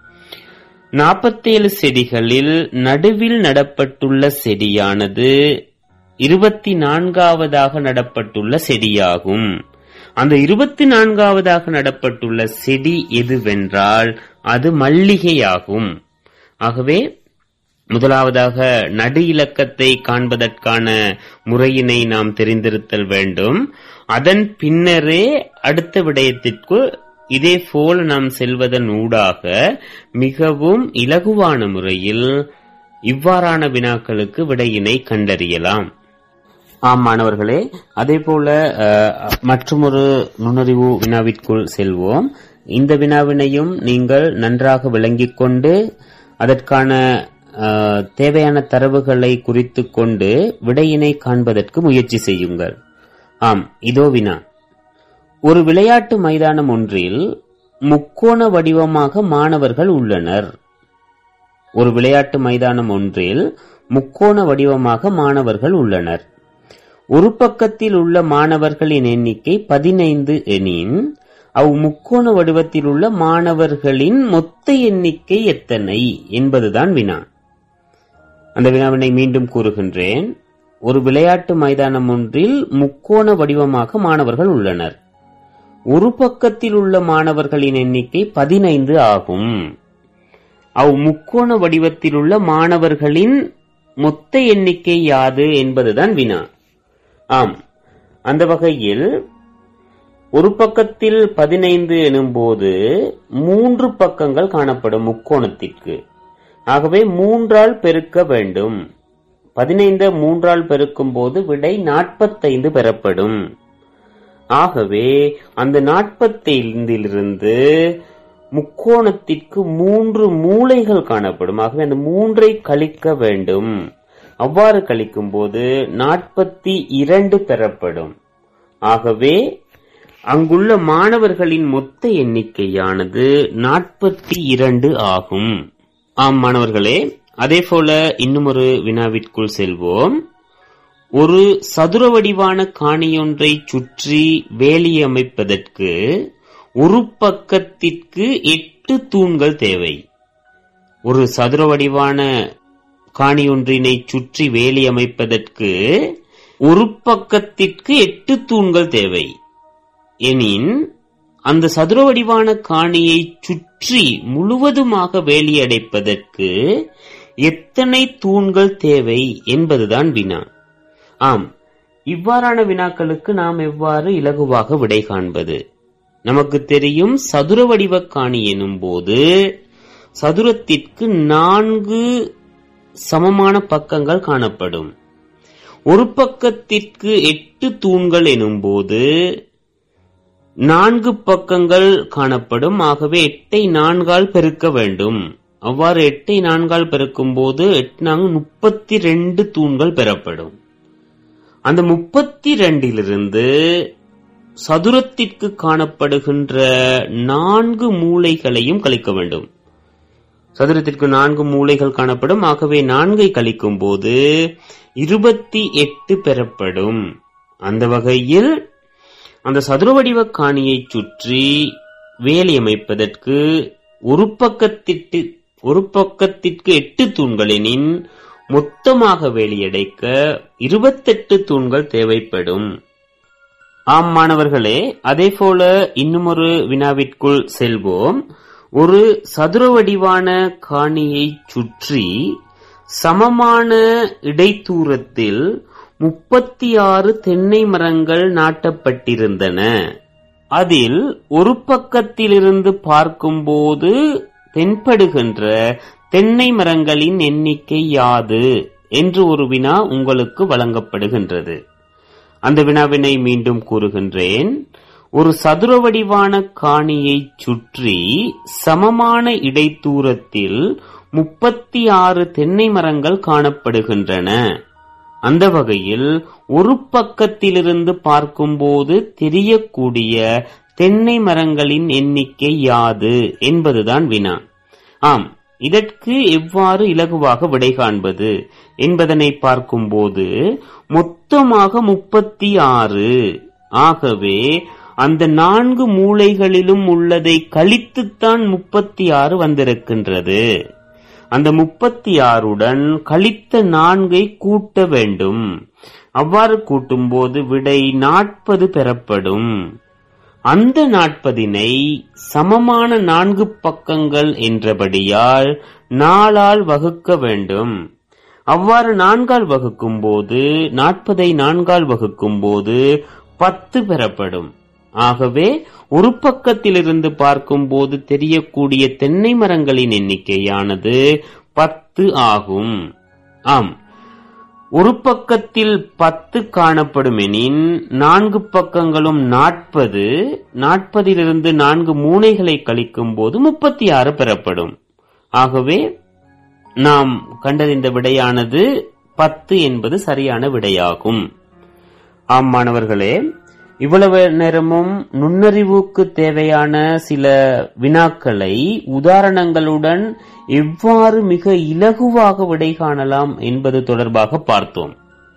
நாற்பத்தேழு செடிகளில் நடுவில் நடப்பட்டுள்ள செடியானது இருபத்தி நான்காவதாக நடப்பட்டுள்ள செடியாகும் அந்த இருபத்தி நான்காவதாக நடப்பட்டுள்ள செடி எதுவென்றால் அது மல்லிகையாகும் ஆகவே முதலாவதாக நடு இலக்கத்தை காண்பதற்கான முறையினை நாம் தெரிந்திருத்தல் வேண்டும் அதன் பின்னரே அடுத்த விடயத்திற்கு இதே போல் நாம் செல்வதன் ஊடாக மிகவும் இலகுவான முறையில் இவ்வாறான வினாக்களுக்கு விடையினை கண்டறியலாம் ஆம் மாணவர்களே அதே போல மற்றொரு நுண்ணறிவு வினாவிற்குள் செல்வோம் இந்த வினாவினையும் நீங்கள் நன்றாக விளங்கிக் கொண்டு அதற்கான தேவையான தரவுகளை குறித்து கொண்டு விடையினை காண்பதற்கு முயற்சி செய்யுங்கள் ஆம் இதோ வினா ஒரு விளையாட்டு மைதானம் ஒன்றில் முக்கோண வடிவமாக மாணவர்கள் உள்ளனர் ஒரு விளையாட்டு மைதானம் ஒன்றில் முக்கோண வடிவமாக மாணவர்கள் உள்ளனர் ஒரு பக்கத்தில் உள்ள மாணவர்களின் எண்ணிக்கை பதினைந்து எனின் அவ் முக்கோண வடிவத்தில் உள்ள மாணவர்களின் மொத்த எண்ணிக்கை எத்தனை என்பதுதான் வினா அந்த வினாவினை மீண்டும் கூறுகின்றேன் ஒரு விளையாட்டு மைதானம் ஒன்றில் முக்கோண வடிவமாக மாணவர்கள் உள்ளனர் ஒரு பக்கத்தில் உள்ள மாணவர்களின் எண்ணிக்கை பதினைந்து ஆகும் அவ் முக்கோண வடிவத்தில் உள்ள மாணவர்களின் மொத்த எண்ணிக்கை யாது என்பதுதான் வினா ஆம் அந்த வகையில் ஒரு பக்கத்தில் பதினைந்து எனும்போது மூன்று பக்கங்கள் காணப்படும் முக்கோணத்திற்கு ஆகவே மூன்றால் பெருக்க வேண்டும் பதினைந்து மூன்றால் பெருக்கும் போது விடை நாற்பத்தைந்து பெறப்படும் ஆகவே அந்த நாற்பத்தைந்திலிருந்து முக்கோணத்திற்கு மூன்று மூளைகள் காணப்படும் ஆகவே அந்த மூன்றை கழிக்க வேண்டும் அவ்வாறு கழிக்கும் போது நாற்பத்தி இரண்டு பெறப்படும் ஆகவே அங்குள்ள மாணவர்களின் மொத்த எண்ணிக்கையானது நாற்பத்தி இரண்டு ஆகும் ஆம் மாணவர்களே அதே போல இன்னும் ஒரு வினாவிற்குள் செல்வோம் ஒரு சதுர வடிவான காணியொன்றை சுற்றி வேலியமைப்பதற்கு ஒரு பக்கத்திற்கு எட்டு தூண்கள் தேவை ஒரு சதுர வடிவான காணியொன்றினை சுற்றி வேலி அமைப்பதற்கு ஒரு பக்கத்திற்கு எட்டு தூண்கள் தேவை எனின் அந்த சதுர வடிவான காணியை சுற்றி முழுவதுமாக வேலியடைப்பதற்கு எத்தனை தூண்கள் தேவை என்பதுதான் வினா ஆம் இவ்வாறான வினாக்களுக்கு நாம் எவ்வாறு இலகுவாக விடை காண்பது நமக்கு தெரியும் சதுர வடிவ காணி எனும் போது சதுரத்திற்கு நான்கு சமமான பக்கங்கள் காணப்படும் ஒரு பக்கத்திற்கு எட்டு தூண்கள் எனும்போது நான்கு பக்கங்கள் காணப்படும் ஆகவே எட்டை நான்கால் பெருக்க வேண்டும் அவ்வாறு எட்டை நான்கால் பெருக்கும் போது எட்டு நான்கு முப்பத்தி ரெண்டு தூண்கள் பெறப்படும் அந்த முப்பத்தி ரெண்டிலிருந்து சதுரத்திற்கு காணப்படுகின்ற நான்கு மூலைகளையும் கழிக்க வேண்டும் சதுரத்திற்கு நான்கு மூலைகள் காணப்படும் ஆகவே நான்கை கழிக்கும் போது இருபத்தி எட்டு பெறப்படும் அந்த வகையில் அந்த சதுர வடிவ காணியை சுற்றி வேலி அமைப்பதற்கு ஒரு பக்கத்திற்கு ஒரு பக்கத்திற்கு எட்டு தூண்களெனின் மொத்தமாக வேலியடைக்க இருபத்தெட்டு தூண்கள் தேவைப்படும் ஆம் மாணவர்களே அதே போல இன்னும் ஒரு வினாவிற்குள் செல்வோம் ஒரு சதுர வடிவான காணியை சுற்றி சமமான இடைத்தூரத்தில் முப்பத்தி ஆறு தென்னை மரங்கள் நாட்டப்பட்டிருந்தன அதில் ஒரு பக்கத்திலிருந்து பார்க்கும்போது தென்படுகின்ற தென்னை மரங்களின் எண்ணிக்கை யாது என்று ஒரு வினா உங்களுக்கு வழங்கப்படுகின்றது அந்த வினாவினை மீண்டும் கூறுகின்றேன் ஒரு சதுர வடிவான காணியை சுற்றி சமமான இடைத்தூரத்தில் முப்பத்தி ஆறு தென்னை மரங்கள் காணப்படுகின்றன அந்த வகையில் ஒரு பக்கத்திலிருந்து பார்க்கும்போது தெரியக்கூடிய தென்னை மரங்களின் எண்ணிக்கை யாது என்பதுதான் வினா ஆம் இதற்கு எவ்வாறு இலகுவாக விடை காண்பது என்பதனை பார்க்கும்போது மொத்தமாக முப்பத்தி ஆறு ஆகவே அந்த நான்கு மூலைகளிலும் உள்ளதை கழித்துத்தான் முப்பத்தி ஆறு வந்திருக்கின்றது அந்த முப்பத்தி ஆறுடன் கழித்த நான்கை கூட்ட வேண்டும் அவ்வாறு கூட்டும்போது விடை நாற்பது பெறப்படும் அந்த நாற்பதினை சமமான நான்கு பக்கங்கள் என்றபடியால் நாலால் வகுக்க வேண்டும் அவ்வாறு நான்கால் வகுக்கும் போது நாற்பதை நான்கால் வகுக்கும் போது பத்து பெறப்படும் ஆகவே ஒரு பக்கத்திலிருந்து பார்க்கும்போது தெரியக்கூடிய தென்னை மரங்களின் எண்ணிக்கையானது பத்து ஆகும் ஆம் ஒரு பக்கத்தில் பத்து காணப்படும் எனின் நான்கு பக்கங்களும் நாற்பது நாற்பதிலிருந்து நான்கு மூனைகளை கழிக்கும் போது முப்பத்தி ஆறு பெறப்படும் ஆகவே நாம் கண்டறிந்த விடையானது பத்து என்பது சரியான விடையாகும் ஆம் மாணவர்களே இவ்வளவு நேரமும் நுண்ணறிவுக்கு தேவையான சில வினாக்களை உதாரணங்களுடன் எவ்வாறு மிக இலகுவாக விடை காணலாம் என்பது தொடர்பாக பார்த்தோம்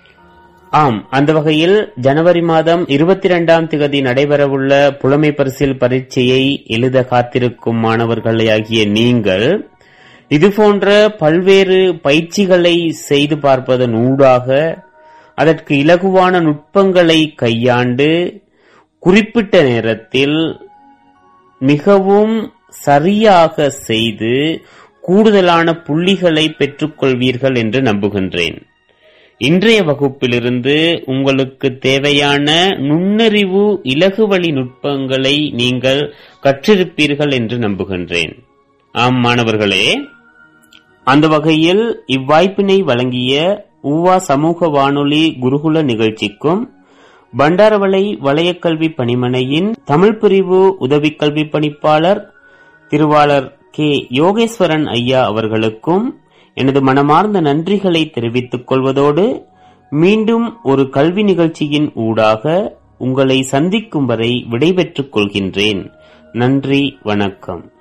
ஆம் அந்த வகையில் ஜனவரி மாதம் இருபத்தி இரண்டாம் திகதி நடைபெறவுள்ள புலமை பரிசில் பரீட்சையை எழுத காத்திருக்கும் மாணவர்களாகிய நீங்கள் இதுபோன்ற பல்வேறு பயிற்சிகளை செய்து பார்ப்பதன் ஊடாக அதற்கு இலகுவான நுட்பங்களை கையாண்டு குறிப்பிட்ட நேரத்தில் மிகவும் சரியாக செய்து கூடுதலான புள்ளிகளை பெற்றுக்கொள்வீர்கள் என்று நம்புகின்றேன் இன்றைய வகுப்பிலிருந்து உங்களுக்கு தேவையான நுண்ணறிவு இலகுவழி நுட்பங்களை நீங்கள் கற்றிருப்பீர்கள் என்று நம்புகின்றேன் ஆம் மாணவர்களே அந்த வகையில் இவ்வாய்ப்பினை வழங்கிய ஊவா சமூக வானொலி குருகுல நிகழ்ச்சிக்கும் பண்டாரவளை வலயக்கல்வி பணிமனையின் தமிழ் பிரிவு உதவி கல்வி பணிப்பாளர் திருவாளர் கே யோகேஸ்வரன் ஐயா அவர்களுக்கும் எனது மனமார்ந்த நன்றிகளை தெரிவித்துக் கொள்வதோடு மீண்டும் ஒரு கல்வி நிகழ்ச்சியின் ஊடாக உங்களை சந்திக்கும் வரை விடைபெற்றுக் கொள்கின்றேன் நன்றி வணக்கம்